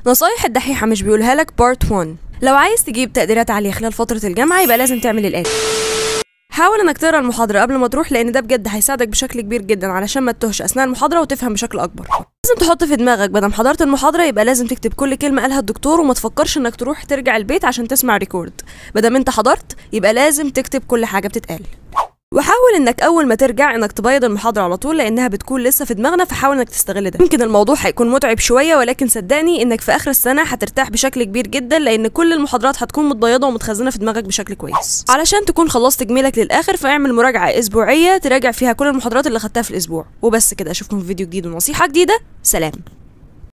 نصايح الدحيحة مش بيقولها لك بارت 1 لو عايز تجيب تقديرات عالية خلال فترة الجامعة يبقى لازم تعمل الآتي حاول انك تقرا المحاضرة قبل ما تروح لان ده بجد هيساعدك بشكل كبير جدا علشان ما تتوهش اثناء المحاضرة وتفهم بشكل اكبر لازم تحط في دماغك بدل حضرت المحاضرة يبقى لازم تكتب كل كلمة قالها الدكتور وما تفكرش انك تروح ترجع البيت عشان تسمع ريكورد بدل انت حضرت يبقى لازم تكتب كل حاجة بتتقال وحاول انك اول ما ترجع انك تبيض المحاضره على طول لانها بتكون لسه في دماغنا فحاول انك تستغل ده يمكن الموضوع هيكون متعب شويه ولكن صدقني انك في اخر السنه هترتاح بشكل كبير جدا لان كل المحاضرات هتكون متبيضه ومتخزنه في دماغك بشكل كويس علشان تكون خلصت جميلك للاخر فاعمل مراجعه اسبوعيه تراجع فيها كل المحاضرات اللي خدتها في الاسبوع وبس كده اشوفكم في فيديو جديد ونصيحه جديده سلام